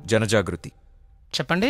జనజాగృతి చెప్పండి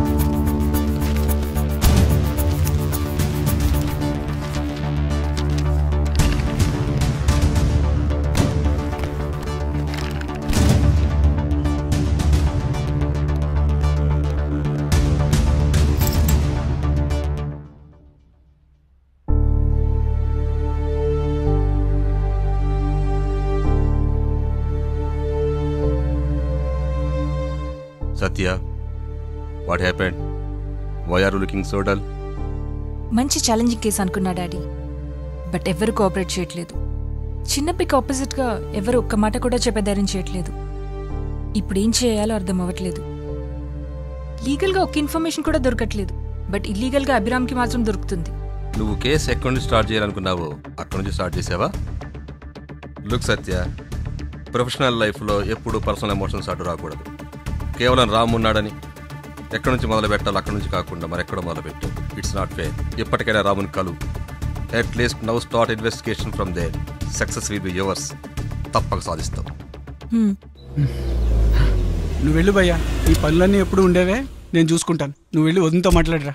Satya what happened why are looking so dull మంచి challenging case అనుకున్నా డాడీ బట్ ఎవరు కోఆపరేట్ చేయట్లేదు చిన్న పిక్ ఆపోజిట్గా ఎవరు ఒక్క మాట కూడా చెప్పే ధైర్యం చేయట్లేదు ఇప్పుడు ఏం చేయాలో అర్థం అవ్వట్లేదు లీగల్గా ఒక్క ఇన్ఫర్మేషన్ కూడా దొరకట్లేదు బట్ ఇల్లీగల్గా అభిరామ్కి మాత్రం దొరుకుతుంది నువ్వు కేసు ఎక్కడి నుంచి స్టార్ట్ చేయాలనుకున్నావో అక్కడి నుంచి స్టార్ట్ చేసావా లుక్ సత్య ప్రొఫెషనల్ లైఫ్లో ఎప్పుడు పర్సనల్ ఎమోషన్స్ అటు రాకూడదు కేవలం రామ్ ఉన్నాడని ఎక్కడి నుంచి మొదలు పెట్టాలి అక్కడి నుంచి కాకుండా మరెక్కడో మొదలుపెట్టు ఇట్స్ నాట్ ఫేర్ ఎప్పటికైనా రాముని కలు at least now start investigation from there success will be yours తప్పక సాధిస్తావు హ్మ్. నువ్వు వెళ్ళు భయ్యా ఈ పనులన్నీ ఎప్పుడు ఉండేవే నేను చూసుకుంటాను నువ్వు వెళ్ళి వదినతో మాట్లాడరా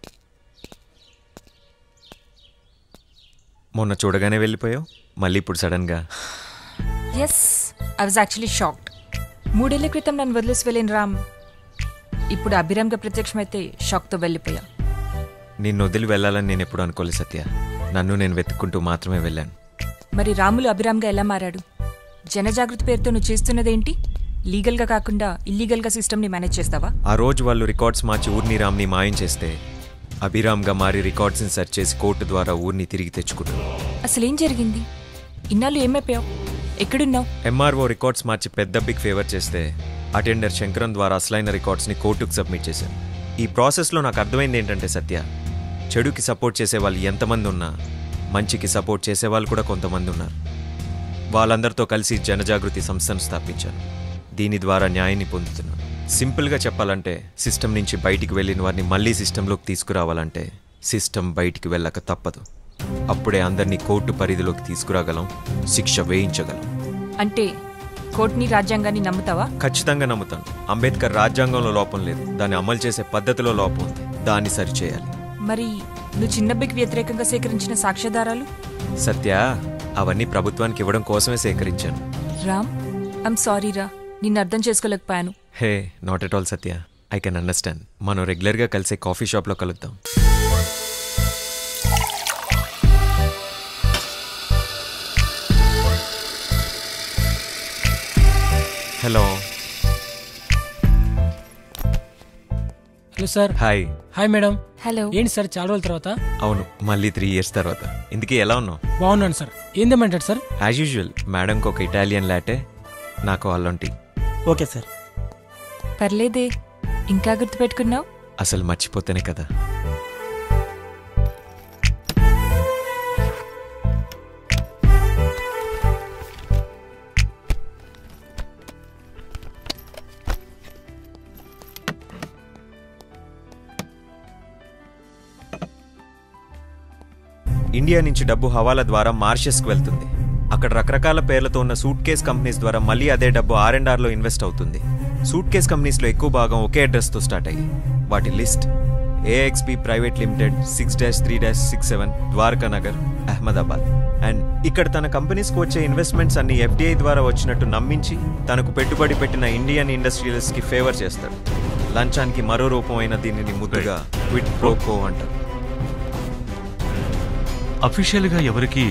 మొన్న చూడగానే వెళ్ళిపోయావు మళ్ళీ ఇప్పుడు సడన్గా yes I was actually shocked మూడేళ్ల క్రితం నన్ను వదిలేసి వెళ్ళిన రామ్ ఇప్పుడు అభిరామ్గా ప్రత్యక్షమైతే షాక్తో వెళ్ళిపోయా నిన్ను వదిలి వెళ్ళాలని నేను ఎప్పుడు అనుకోలేదు సత్య నన్ను నేను వెతుక్కుంటూ మాత్రమే వెళ్ళాను మరి రాములు అభిరామ్గా ఎలా మారాడు జనజాగృతి పేరుతో నువ్వు చేస్తున్నదేంటి లీగల్గా కాకుండా ఇల్లీగల్గా సిస్టమ్ని మేనేజ్ చేస్తావా ఆ రోజు వాళ్ళు రికార్డ్స్ మార్చి ఊరిని రామ్ని మాయం చేస్తే అభిరామ్గా మారి రికార్డ్స్ని సెర్చ్ చేసి కోర్టు ద్వారా ఊరిని తిరిగి తెచ్చుకున్నాను అసలేం జరిగింది ఇన్నాళ్ళు ఏమైపోయావు ఎక్కడున్నావు ఎంఆర్ఓ రికార్డ్స్ మార్చి పెద్ద బిగ్ ఫేవర్ చేస్తే అటెండర్ శంకరన్ ద్వారా అసలైన రికార్డ్స్ని కోర్టుకు సబ్మిట్ చేశాను ఈ ప్రాసెస్లో నాకు అర్థమైంది ఏంటంటే సత్య చెడుకి సపోర్ట్ చేసే వాళ్ళు ఎంతమంది ఉన్నా మంచికి సపోర్ట్ చేసే వాళ్ళు కూడా కొంతమంది ఉన్నారు వాళ్ళందరితో కలిసి జనజాగృతి సంస్థను స్థాపించాను దీని ద్వారా న్యాయాన్ని పొందుతున్నాను సింపుల్గా చెప్పాలంటే సిస్టమ్ నుంచి బయటికి వెళ్ళిన వారిని మళ్ళీ సిస్టంలోకి తీసుకురావాలంటే సిస్టమ్ బయటికి వెళ్ళక తప్పదు అప్పుడే అందరినీ కోర్టు పరిధిలోకి తీసుకురాగలం శిక్ష వేయించగలం అంటే కోర్టుని రాజ్యాంగాన్ని నమ్ముతావా ఖచ్చితంగా నమ్ముతాను అంబేద్కర్ రాజ్యాంగంలో లోపం లేదు దాన్ని అమలు చేసే పద్ధతిలో లోపం ఉంది దాన్ని సరిచేయాలి మరి నువ్వు చిన్నబ్బికి వ్యతిరేకంగా సేకరించిన సాక్ష్యాధారాలు సత్య అవన్నీ ప్రభుత్వానికి ఇవ్వడం కోసమే సేకరించాను రామ్ ఐమ్ సారీ రా నిన్ను అర్థం చేసుకోలేకపోయాను hey not at all Satya I can understand మనం రెగ్యులర్గా కలిసే కాఫీ షాప్లో కలుద్దాం hello hello sir hi hi madam hello ఏంటి సార్ చాలా రోజుల తర్వాత అవును మళ్ళీ త్రీ ఇయర్స్ తర్వాత ఇందుకీ ఎలా ఉన్నావు బాగున్నాను సార్ ఏం తెమ్మంటారు సార్ యాజ్ యూజువల్ మేడంకి ఒక ఇటాలియన్ లాటే నాకు అల్లంటి ఓకే సార్ పర్లేదే ఇంకా గుర్తుపెట్టుకున్నావు అసలు మర్చిపోతేనే కదా ఇండియా నుంచి డబ్బు హవాలా ద్వారా మారిషస్కి వెళ్తుంది అక్కడ రకరకాల పేర్లతో ఉన్న సూట్ కేస్ కంపెనీస్ ద్వారా మళ్ళీ అదే డబ్బు ఆర్ అండ్ ఆర్లో ఇన్వెస్ట్ అవుతుంది సూట్ కేస్ కంపెనీస్లో ఎక్కువ భాగం ఒకే అడ్రస్తో స్టార్ట్ అయ్యి వాటి list AXP private limited six dash three dash six seven Dwaraka Nagar Ahmedabad and ఇక్కడ తన కంపెనీస్కి వచ్చే ఇన్వెస్ట్మెంట్స్ అన్ని ఎఫ్డిఐ ద్వారా వచ్చినట్టు నమ్మించి తనకు పెట్టుబడి పెట్టిన ఇండియన్ ఇండస్ట్రియలిస్ట్కి ఫేవర్ చేస్తాడు లంచానికి మరో రూపమైన దీనిని ముద్దుగా క్విట్ ప్రోకో అంటారు అఫీషియల్గా ఎవరికి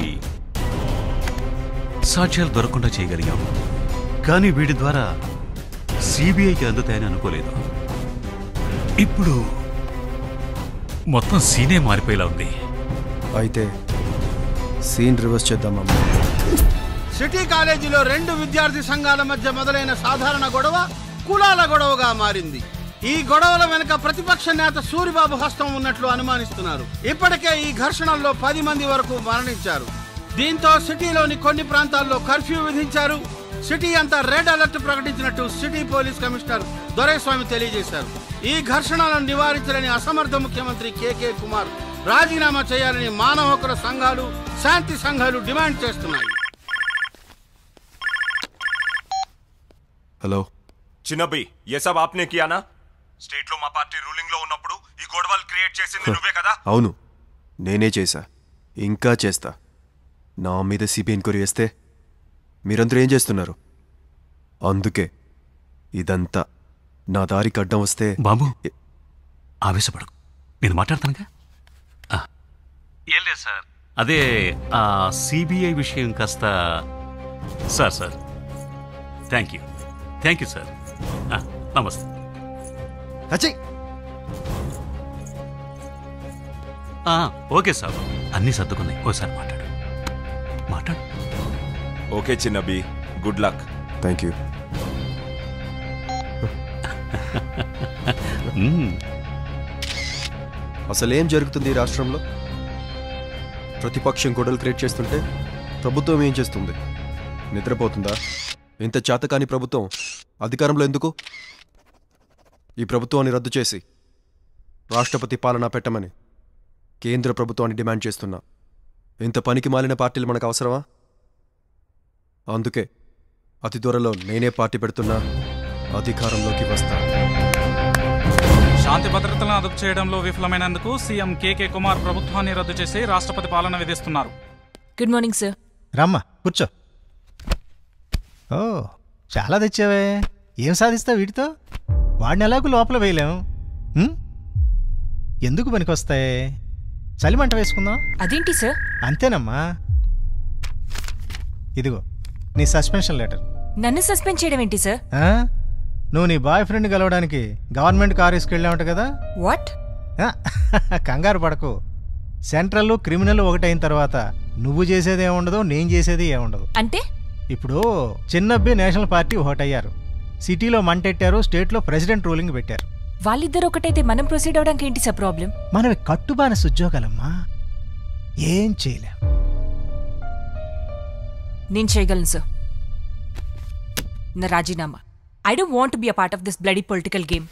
సాక్ష్యాలు దొరకకుండా చేయగలిగాం కానీ వీటి ద్వారా సిబిఐకి అందుతాయని అనుకోలేదు ఇప్పుడు మొత్తం సీనే మారిపోయేలా ఉంది అయితే సీన్ రివర్స్ చేద్దామమ్మా సిటీ కాలేజీలో రెండు విద్యార్థి సంఘాల మధ్య మొదలైన సాధారణ గొడవ కులాల గొడవగా మారింది ఈ గొడవల వెనుక ప్రతిపక్ష నేత సూరిబాబు హస్తం ఉన్నట్లు అనుమానిస్తున్నారు ఇప్పటికే ఈ ఘర్షణల్లో పది మంది వరకు మరణించారు దీంతో సిటీలోని కొన్ని ప్రాంతాల్లో కర్ఫ్యూ విధించారు సిటీ అంతా రెడ్ అలర్ట్ ప్రకటించినట్టు సిటీ పోలీస్ కమిషనర్ దొరైస్వామి తెలియజేశారు ఈ ఘర్షణలను నివారించాలని అసమర్థ ముఖ్యమంత్రి కేకే కుమార్ రాజీనామా చేయాలని మానవ హక్కుల సంఘాలు శాంతి సంఘాలు డిమాండ్ చేస్తున్నాయి హలో చిన్నబ్బి ఏ సబ్ ఆప్నే కియానా స్టేట్ లో మా పార్టీ రూలింగ్ లో ఉన్నప్పుడు ఈ గొడవలు క్రియేట్ చేసింది నువ్వే కదా అవును నేనే చేశా ఇంకా చేస్తా నా మీద సిబిఐ ఎంక్వైరీ వేస్తే మీరందరూ ఏం చేస్తున్నారు అందుకే ఇదంతా నా దారికి అడ్డం వస్తే బాబు ఎ- ఆవేశపడకు నేను మాట్లాడతానుగా ఆ, ఏం లేదు సార్ అదే ఆ సిబిఐ విషయం కాస్త sir sir thank you thank you sir ఆ, నమస్తే అజయ్ ఆ, ఓకే సార్ అన్నీ సర్దుకున్నాయి ఓసారి మాట్లాడు మాట్లాడు okay Chinnabbi good luck thank you మ్మ్. అసలు ఏం జరుగుతుంది ఈ రాష్ట్రంలో ప్రతిపక్షం గొడవలు క్రియేట్ చేస్తుంటే ప్రభుత్వం ఏం చేస్తుంది నిద్రపోతుందా ఇంత చేతకాని ప్రభుత్వం అధికారంలో ఎందుకు ఈ ప్రభుత్వాన్ని రద్దు చేసి రాష్ట్రపతి పాలన పెట్టమని కేంద్ర ప్రభుత్వాన్ని డిమాండ్ చేస్తున్నా ఇంత పనికి మాలిన పార్టీలు మనకు అవసరమా అందుకే అతి త్వరలో నేనే పార్టీ పెడుతున్నా అధికారంలోకి వస్తా శాంతి భద్రతలను అదుపు చేయడంలో విఫలమైనందుకు సీఎం కేకే కుమార్ ప్రభుత్వాన్ని రద్దు చేసి రాష్ట్రపతి పాలన విధిస్తున్నారు గుడ్ మార్నింగ్ సార్ రమ్మా కూర్చో ఓ చాలా తెచ్చావే ఏం సాధిస్తావు వీటితో వాడిని ఎలాగూ లోపల వేయలేం ఉం? ఎందుకు పనికొస్తాయి చలిమంట వేసుకుందాం అదేంటి సార్ అంతేనమ్మా ఇదిగో నీ సస్పెన్షన్ లెటర్ నన్ను సస్పెండ్ చేయడం ఏంటి సార్ ఆ? నువ్వు నీ బాయ్ ఫ్రెండ్ కలవడానికి గవర్నమెంట్ కార్ తీసుకెళ్ళావంట కదా వాట్ ఆ, కంగారు పడకు సెంట్రల్ క్రిమినల్ ఒకటైన తర్వాత నువ్వు చేసేది ఏముండదు నేను చేసేది ఏముండదు అంటే ఇప్పుడు చిన్నబ్బి నేషనల్ పార్టీ ఒకటయ్యారు సిటీలో మంటెట్టారు స్టేట్లో ప్రెసిడెంట్ రూలింగ్ పెట్టారు వాళ్ళిద్దరు ఒకటైతే మనం ప్రొసీడ్ అవడానికి ఏంటి సార్ ప్రాబ్లం మనవి కట్టుబానిస ఉద్యోగాలమ్మా ఏం చేయలేం నేను చేయగలను సార్ నా రాజీనామా I don't want be a part of this bloody political game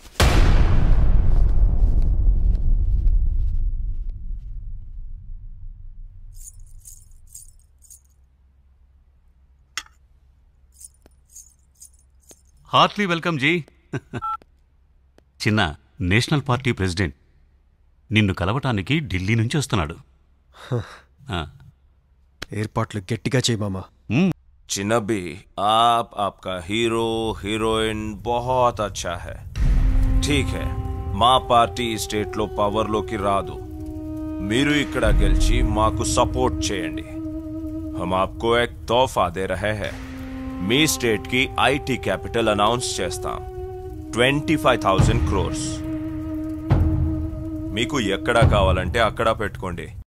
heartly welcome ji చిన్న నేషనల్ పార్టీ ప్రెసిడెంట్ నిన్ను కలవటానికి ఢిల్లీ నుంచి వస్తున్నాడు ఆ, ఏర్పాట్లు గట్టిగా చేయి మామా మ్మ్. చిన్నబ్బి आप आपका हीरो हीरोइन बहुत अच्छा है ठीक है మా పార్టీ ఈ స్టేట్లో పవర్లోకి రాదు మీరు ఇక్కడ గెలిచి మాకు సపోర్ట్ చేయండి हम आपको एक तोहफा दे रहे हैं మీ స్టేట్ కి ఐటీ క్యాపిటల్ అనౌన్స్ చేస్తాం ట్వంటీ ఫైవ్ థౌజండ్ క్రోర్స్ మీకు ఎక్కడ కావాలంటే అక్కడ పెట్టుకోండి